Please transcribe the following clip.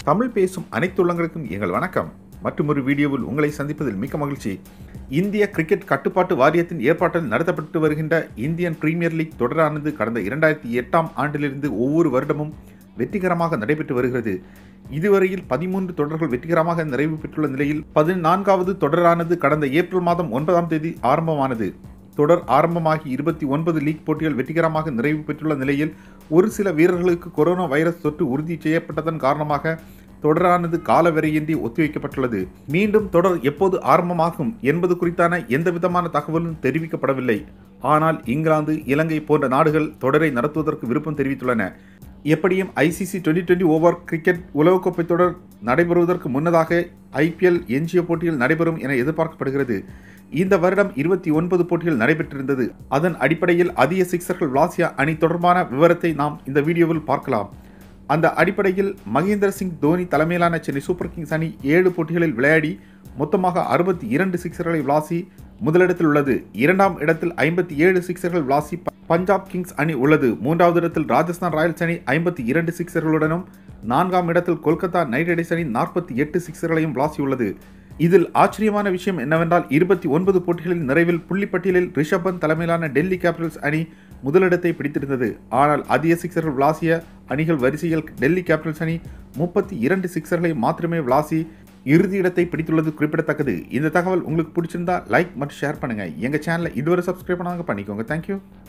தமிழ் பேசும் அனைத்து உள்ளங்களுக்கும் எங்கள் வணக்கம் மற்றும் ஒரு வீடியோவில் உங்களை சந்திப்பதில் மிக்க மகிழ்ச்சி இந்திய கிரிக்கெட் கட்டுப்பாட்டு வாரியத்தின் ஏற்பாட்டில் நடத்தப்பட்டு வருகின்ற இந்தியன் பிரீமியர் லீக் தொடரானது கடந்த இரண்டாயிரத்தி எட்டாம் ஆண்டிலிருந்து ஒவ்வொரு வருடமும் வெற்றிகரமாக நடைபெற்று வருகிறது இதுவரையில் பதிமூன்று தொடர்கள் வெற்றிகரமாக நிறைவு பெற்றுள்ள நிலையில் பதினான்காவது தொடரானது கடந்த ஏப்ரல் மாதம் ஒன்பதாம் தேதி ஆரம்பமானது தொடர் ஆரம்பமாகி இருபத்தி ஒன்பது லீக் போட்டிகள் வெற்றிகரமாக நிறைவு பெற்றுள்ள நிலையில் ஒரு சில வீரர்களுக்கு கொரோனா வைரஸ் தொற்று உறுதி செய்யப்பட்டதன் காரணமாக தொடரானது காலவரையின்றி ஒத்திவைக்கப்பட்டுள்ளது மீண்டும் தொடர் எப்போது ஆரம்பமாகும் என்பது குறித்தான எந்த விதமான தகவலும் தெரிவிக்கப்படவில்லை ஆனால் இங்கிலாந்து இலங்கை போன்ற நாடுகள் தொடரை நடத்துவதற்கு விருப்பம் தெரிவித்துள்ளன எப்படியும் ICC twenty twenty over cricket உலகக்கோப்பை தொடர் நடைபெறுவதற்கு முன்னதாக ஐபிஎல் எஞ்சிய போட்டிகள் நடைபெறும் என எதிர்பார்க்கப்படுகிறது இந்த வருடம் இருபத்தி ஒன்பது போட்டிகள் நடைபெற்றிருந்தது அதன் அடிப்படையில் அதிக சிக்சர்கள் விளாசியா அணி தொடர்பான விவரத்தை நாம் இந்த வீடியோவில் பார்க்கலாம் அந்த அடிப்படையில் மகேந்திர சிங் தோனி தலைமையிலான சென்னை சூப்பர் கிங்ஸ் அணி ஏழு போட்டிகளில் விளையாடி மொத்தமாக அறுபத்தி இரண்டு சிக்சர்களை விளாசி முதலிடத்தில் உள்ளது இரண்டாம் இடத்தில் ஐம்பத்தி ஏழு சிக்சர்கள் விளாசி ப- பஞ்சாப் கிங்ஸ் அணி உள்ளது மூன்றாவது இடத்தில் ராஜஸ்தான் ராயல்ஸ் அணி ஐம்பத்தி இரண்டு சிக்சர்களுடனும் நான்காம் இடத்தில் கொல்கத்தா நைட் ரைடர்ஸ் அணி நாற்பத்தி எட்டு சிக்சர்களையும் விளாசியுள்ளது இதில் ஆச்சரியமான விஷயம் என்னவென்றால் இருபத்தி ஒன்பது போட்டிகளின் நிறைவில் புள்ளிப்பட்டியலில் ரிஷப் பந்த் தலைமையிலான டெல்லி கேபிட்டல்ஸ் அணி முதலிடத்தை பிடித்திருந்தது ஆனால் அதிக சிக்சர்கள் விளாசிய அணிகள் வரிசையில் டெல்லி கேபிட்டல்ஸ் அணி முப்பத்தி இரண்டு சிக்சர்களை மாத்திரமே விளாசி இறுதி இடத்தை பிடித்துள்ளது குறிப்பிடத்தக்கது இந்த தகவல் உங்களுக்கு பிடிச்சிருந்தா லைக் மற்றும் ஷேர் பண்ணுங்க எங்க சேனலை இதுவரை சப்ஸ்கிரைப் பண்ணாங்க பண்ணிக்கோங்க தேங்க்யூ